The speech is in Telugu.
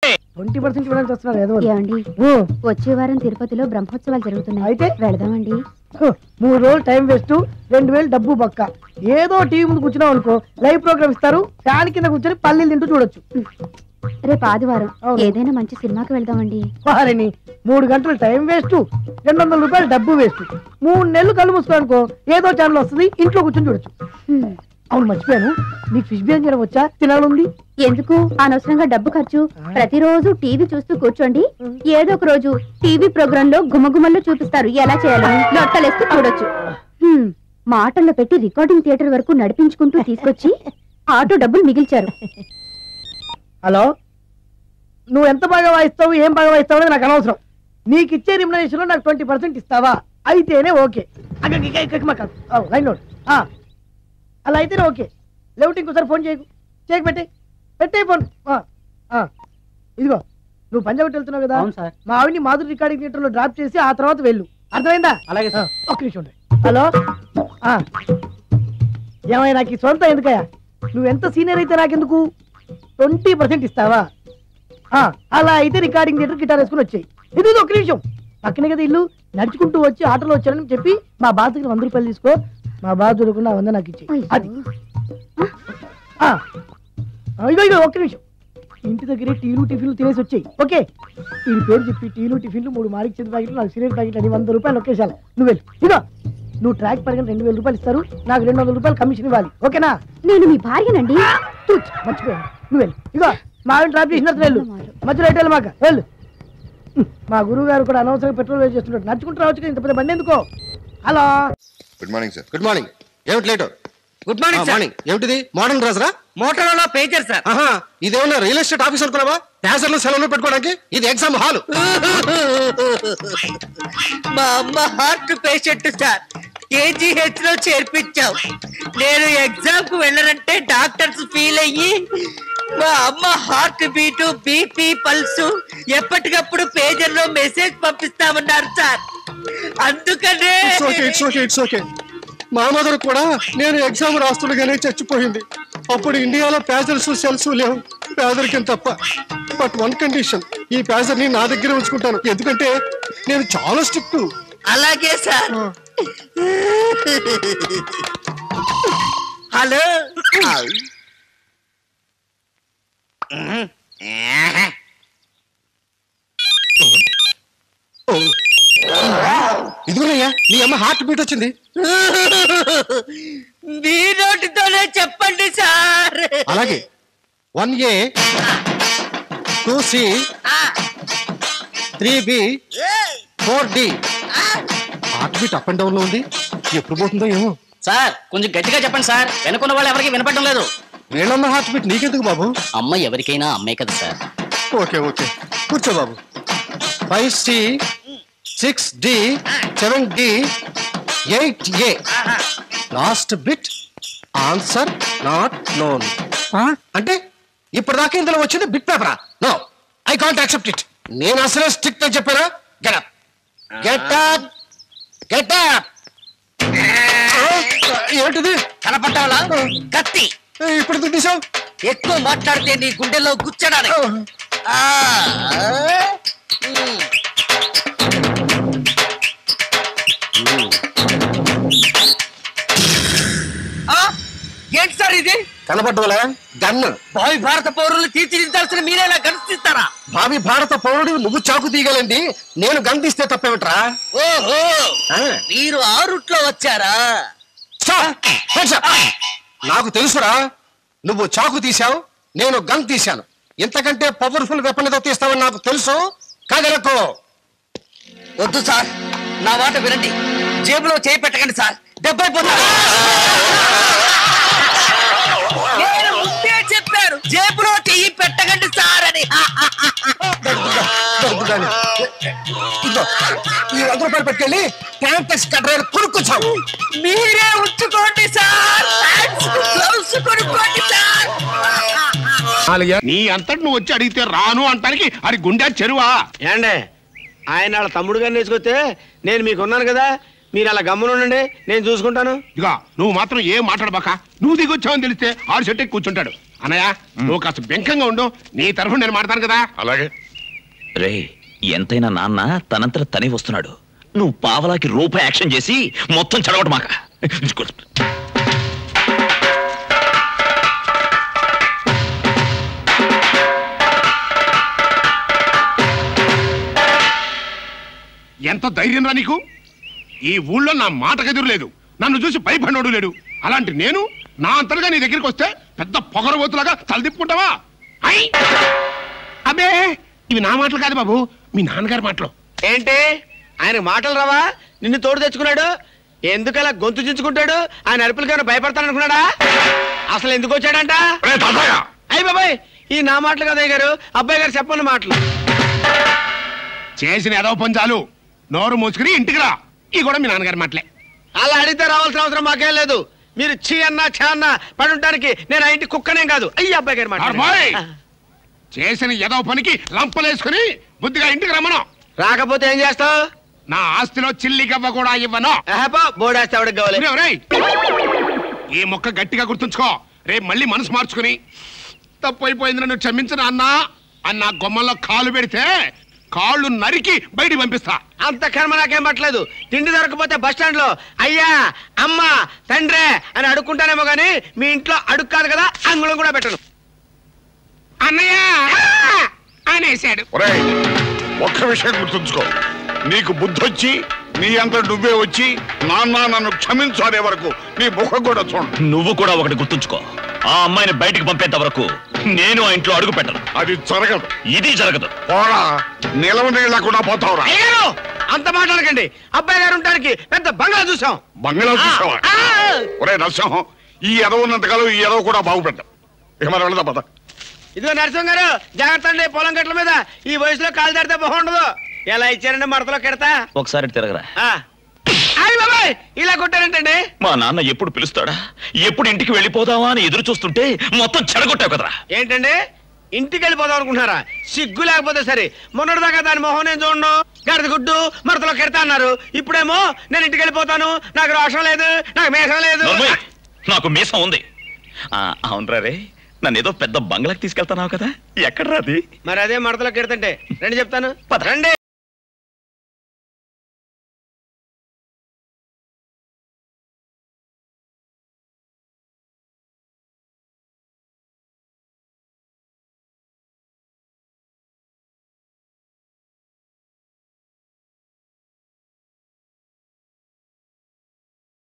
ట్వంటీ పర్సెంట్ ఇవ్వడానికి వస్తున్నారు ఏదో ఏమండి ఓ, వచ్చే వారం తిరుపతిలో బ్రహ్మోత్సవాలు జరుగుతున్నాయి అయితే? వెళదామండి హ, మూడు రోజులు టైం వేస్ట్ రెండు వేలు డబ్బు బక్క ఏదో టీవీ ముందు కూర్చున్నాం అనుకో లైవ్ ప్రోగ్రామ్ ఇస్తారు ఫ్యాన్ కింద కూర్చొని పల్లీలు తింటూ చూడొచ్చు రేపు ఆదివారం అవును. ఏదైనా మంచి సినిమాకి వెళ్దామండి వారిని మూడు గంటలు టైం వేస్ట్ రెండు వందల రూపాయలు డబ్బు వేస్ట్ మూడు నెలలు కళ్ళు మూసుకో అనుకో ఏదో ఛానల్ వస్తుంది ఇంట్లో కూర్చొని చూడొచ్చు హ్మ్. అవును మర్చిపోయాను నీకు ఫిష్ బిర్యానీ చేయడం వచ్చా తినాలంది ఎందుకు అనవసరంగా డబ్బు ఖర్చు ప్రతిరోజు టీవీ చూస్తూ కూర్చోండి ఏదో ఒక రోజు టీవీ ప్రోగ్రామ్ లో గుమగుమల్లో చూపిస్తారు ఎలా చేయాలో లొట్టలేస్తే చూడొచ్చు హ్మ్. మాటల్లో పెట్టి రికార్డింగ్ థియేటర్ వరకు నడిపించుకుంటూ తీసుకొచ్చి ఆటో డబ్బులు మిగిల్చారు హలో నువ్వు ఎంత బాగా వాయిస్తావు ఏం బాగా వాయిస్తావు అనేది నాకు అనవసరం నీకు ఇచ్చే రిమ్యునరేషన్ లో నాకు ట్వంటీ పర్సెంట్ ఇస్తావా అయితేనే ఓకే లైన్ నోట్ అలా అయితేనే ఓకే లేవుటి ఇంకోసారి ఫోన్ చేయకు చేయకు పెట్టే పెట్టే ఫోన్ ఆ, ఆ. ఇదిగో నువ్వు పంజాబ్ వెళ్తున్నావు కదా అవును సార్. మా ఆవిడ్ని మాధురి రికార్డింగ్ థియేటర్ లో డ్రాప్ చేసి ఆ తర్వాత వెళ్ళు అర్థమైందా అలాగే ఆ, ఒక్క నిమిషం ఉండు. హలో ఆ. ఏమయ్య నాకు ఈ సొంత ఎందుకయ్యా నువ్వు ఎంత సీనియర్ అయితే నాకెందుకు ట్వంటీ పర్సెంట్ ఇస్తావా ఆ, అలా అయితే రికార్డింగ్ థియేటర్ గిటార్ వేసుకుని వచ్చాయి ఇది ఇది ఒక్క నిమిషం పక్కనే కదా ఇల్లు నడుచుకుంటూ వచ్చి ఆటోలో వచ్చాడని చెప్పి మా బాధ దగ్గర వంద రూపాయలు తీసుకో మా బాధ దొరకకుండా వంద నాకు ఇచ్చేయి అది ఆ. ఆ, ఇగో ఇగో ఒక్క నిమిషం ఇంటి దగ్గరే టీలు టిఫిన్లు తినేసి వచ్చాయి ఓకే ఈ పేరు చెప్పి టీలు టిఫిన్లు మూడు మారికి చెంది ప్యాకెట్లు నాకు సీనియర్ ప్యాకెట్లు అని వంద రూపాయలు ఒకేసారి నువ్వు వెళ్ళు ఇగో నువ్వు ట్రాక్ పరిగణ రెండు వేల రూపాయలు ఇస్తారు నాకు రెండు వందల రూపాయలు కమిషన్ ఇవ్వాలి ఓకేనా నేను మీ భార్యనండి తూచ్, మర్చిపోయాను నువ్వు వెళ్ళు ఇగో మా ఆవిడ ట్రాప్ చేసిన తర్వాత వెళ్ళు మధ్యలో ఎటు వెళ్ళు మాక వెళ్ళు హ్మ్, మా గురువు గారు కూడా అనవసరంగా పెట్రోల్ వేస్ట్ చేస్తున్నాడు నడుచుకుంటూ రావచ్చు కదా ఇంత పెద్ద బండి ఎందుకో hello good morning sir good morning ఏమిటి late good morning sir morning ఏమిటిది మోడర్న్ రాజరా మోటారోలా పేజర్ సార్ ఆహా ఇదేమన్నా రియల్ ఎస్టేట్ ఆఫీస్ అనుకున్నావా ప్యాసర్లు సెలవులు పెట్టుకోవడానికి ఇది ఎగ్జామ్ హాల్ మా అమ్మ హార్ట్ పేషెంట్ సార్ కేజీహెచ్ లో చేర్పించాం నేను ఎగ్జామ్ కు వెళ్ళనంటే డాక్టర్స్ ఫీల్ అయ్యి మా అమ్మ హార్ట్ బీటు బీపీ పల్స్ ఎప్పటికప్పుడు పేజర్ లో మెసేజ్ పంపిస్తామన్నారు సార్ అందుకనే it's okay it's okay it's okay మా మదర్ కూడా నేను ఎగ్జామ్ రాస్తుండగానే చచ్చిపోయింది అప్పుడు ఇండియాలో ప్యాజర్స్ సెల్స్ లేవు పేదరికం తప్ప బట్ వన్ కండిషన్ ఈ ప్యాజర్ ని నా దగ్గర ఉంచుకుంటాను ఎందుకంటే నేను చాలా స్ట్రిక్ట్ అలాగే సార్ హలో ఇదిగోనయ్యా నీ అమ్మ హార్ట్ బీట్ వచ్చింది మీ నోటితోనే చెప్పండి సార్ అలాగే one A two C three B four D heart beat up and down లో ఉంది ఎప్పుడు పోతుందో ఏమో సార్ కొంచెం గట్టిగా చెప్పండి సార్ వెనుకున్న వాళ్ళు ఎవరికి వినపడడం లేదు వీళ్ళన్న హార్ట్ బీట్ నీకెందుకు బాబు అమ్మ ఎవరికైనా అమ్మే కదా సార్ ఓకే ఓకే కూర్చో బాబు five C six D seven D eight A last bit answer not known అంటే ఇప్పటిదాకా ఇందులో వచ్చింది బిట్ పేపరా no I can't accept it నేను అసలే స్ట్రిక్ట్ అని చెప్పానా get up get up get up ఏంటిది కనపడ్డావా కత్తి ఇప్పుడు ఎందుకు తీసావు ఎక్కువ మాట్లాడితే నీ గుండెలో గుచ్చడానికి ఆ, ఉమ్. ఆ, ఏంటి సార్ ఇది కనపడ్డవలా గన్ భావి భారత పౌరులు తీర్చిదిద్దాల్సిన మీరేలా గణిస్తారా భావి భారత పౌరుడు నువ్వు చాకు తీయగలండి నేను గన్ తీస్తే తప్పేమిట్రా ఓహో ఆ. మీరు ఆ రూట్ లో వచ్చారా Stop! Hands up! నాకు తెలుసురా నువ్వు చాకు తీశావు నేను గన్ తీశాను ఇంతకంటే పవర్ఫుల్ వెపన్ ఏదో తీస్తావని నాకు తెలుసు కాగలకు వద్దు సార్ నా మాట వినండి జేబులో చేయి పెట్టకండి సార్ దెబ్బైపోతారు నేను ముందే చెప్పాను జేబులో చెయ్యి పెట్టకండి సార్ అని దొరుకుతాను. ఇదిగో, ఈ వంద రూపాయలు పెట్టుకెళ్ళి ట్యాంక్ కట్టర్ కొనుక్కు చావు మీరే ఉంచుకోండి సార్ గ్లౌస్ కొనుక్కోండి సార్ నీ అంతటి నువ్వు వచ్చి అడిగితే రాను అంటానికి అది గుండె చెరువా ఏండే ఆయన వాళ్ళ తమ్ముడు గారిని వేసుకొస్తే నేను మీకున్నాను కదా మీరు అలా గమ్మునుండండి నేను చూసుకుంటాను ఇదిగా నువ్వు మాత్రం ఏం మాట్లాడబాక నువ్వు దిగొచ్చావని తెలిస్తే ఆరు చెట్టు ఎక్కి కూర్చుంటాడు అన్నయ్య నువ్వు కాస్త బెంకంగా ఉండు నీ తరఫున నేను మాడతాను కదా అలాగే రే ఎంతైనా నాన్న తనంతట తనే వస్తున్నాడు నువ్వు పావలాకి రూపాయి యాక్షన్ చేసి మొత్తం చెడగొట్టు మాక ఎంత ధైర్యం రా నీకు ఈ ఊళ్ళో నా మాటకు ఎదురు లేదు నన్ను చూసి భయపడినోడు లేడు అలాంటి నేను నా అంతలుగా నీ దగ్గరికి వస్తే పెద్ద పొగరబోతులాగా తలదిప్పుకుంటావా ఐ! అబ్బే ఇవి నా మాటలు కాదు బాబు మీ నాన్నగారి మాటలు ఏంటి ఆయన మాటలు రావా నిన్ను తోడు తెచ్చుకున్నాడు ఎందుకలా గొంతు చించుకుంటాడు ఆయన అరుపులకైనా భయపడతాననుకున్నాడా అసలు ఎందుకు వచ్చాడంట రే తాతయ్య అయ్యి బాబాయ్ ఈ నా మాటలు కదా అయ్య గారు అబ్బాయి గారు చెప్పన్న మాటలు చేసిన ఏదో పంచాలు నోరు మూసుకుని ఇంటికి రా ఈ కూడా మీ నాన్నగారి మాటలే అలా అడిగితే రావాల్సిన అవసరం మాకేం లేదు మీరు చీ అన్నా ఛా అన్నా పడి ఉండటానికి నేను ఆ ఇంటి కుక్కనేం కాదు అయ్యి అబ్బాయి గారి మాట నార్మల్. చేసిన ఏదో పనికి లంపలేసుకుని బుద్ధిగా ఇంటికి రమ్మను రాకపోతే ఏం చేస్తావు నా ఆస్తిలో చిల్లి గవ్వ కూడా ఇవ్వను బోడేస్తే ఎవరికి కావాలి ఒరేయ్, ఒరేయ్. ఈ మొక్క గట్టిగా గుర్తుంచుకో రేపు మళ్ళీ మనసు మార్చుకుని తప్పు అయిపోయింది నన్ను క్షమించిన అన్నా అన్న గొమ్మల్లో కాలు పెడితే కాళ్ళు నరికి బయటికి పంపిస్తా అంత కర్మ నాకేం పట్టలేదు తిండి దొరకపోతే బస్ స్టాండ్ లో అయ్యా అమ్మ తండ్రే అని అడుక్కుంటానేమో గానీ మీ ఇంట్లో అడుగు కాదు కదా అంగుళం కూడా పెట్టను అన్నయ్య అనేసాడు ఒరేయ్ ఒక్క విషయం గుర్తుంచుకో నీకు బుద్ధొచ్చి నీ అంత నువ్వే వచ్చి నాన్న నన్ను క్షమించు అనే వరకు నీ ముఖం కూడా చూడు నువ్వు కూడా ఒకటి గుర్తుంచుకో ఆ అమ్మాయిని బయటికి పంపేంత వరకు నేను ఆ ఇంట్లో అడుగు పెట్టను అది జరగదు ఇది జరగదు పోరా నిలవ నీళ్ళకుండా పోతావురా అయ్యారు అంత మాట్లాడకండి అబ్బాయి గారు ఉండడానికి పెద్ద బంగ్లా చూసాం బంగ్లా చూసావా ఆ, ఆ. ఒరే నరసింహం ఈ ఎదవ ఉన్నంతకాలం ఈ ఎదవ కూడా బాగుపెట్టాం ఇక మనం వెళదాం పద ఇదిగో నరసింహ గారు జాగ్రత్త అండి పొలం గట్ల మీద ఈ వయసులో కాలు దాడితే బాగుండదు ఎలా ఇచ్చారండి మడతలో కెడతా ఒకసారి తిరగరా ఆ. అయ్ బాబాయ్ ఇలా కొట్టారంటండి మా నాన్న ఎప్పుడు పిలుస్తాడా ఎప్పుడు ఇంటికి వెళ్ళిపోదావా అని ఎదురు చూస్తుంటే మొత్తం చెడగొట్టావు కదరా ఏంటండి ఇంటికి వెళ్ళిపోదాం అనుకుంటున్నారా సిగ్గు లేకపోతే సరే మొన్నటిదాకా దాని మొహం నేను చూడను గడిద గుడ్డు మడతలో కెడతా అన్నారు ఇప్పుడేమో నేను ఇంటికి వెళ్ళిపోతాను నాకు రోషం లేదు నాకు మేషం లేదు నోర్మోయ్, నాకు మీసం ఉంది ఆ, అవునరా రే నన్ను ఏదో పెద్ద బంగ్లాకి తీసుకెళ్తున్నావు కదా ఎక్కడ రాది మరి అదే మడతలో కెడతంటే రండి చెప్తాను పద. రండి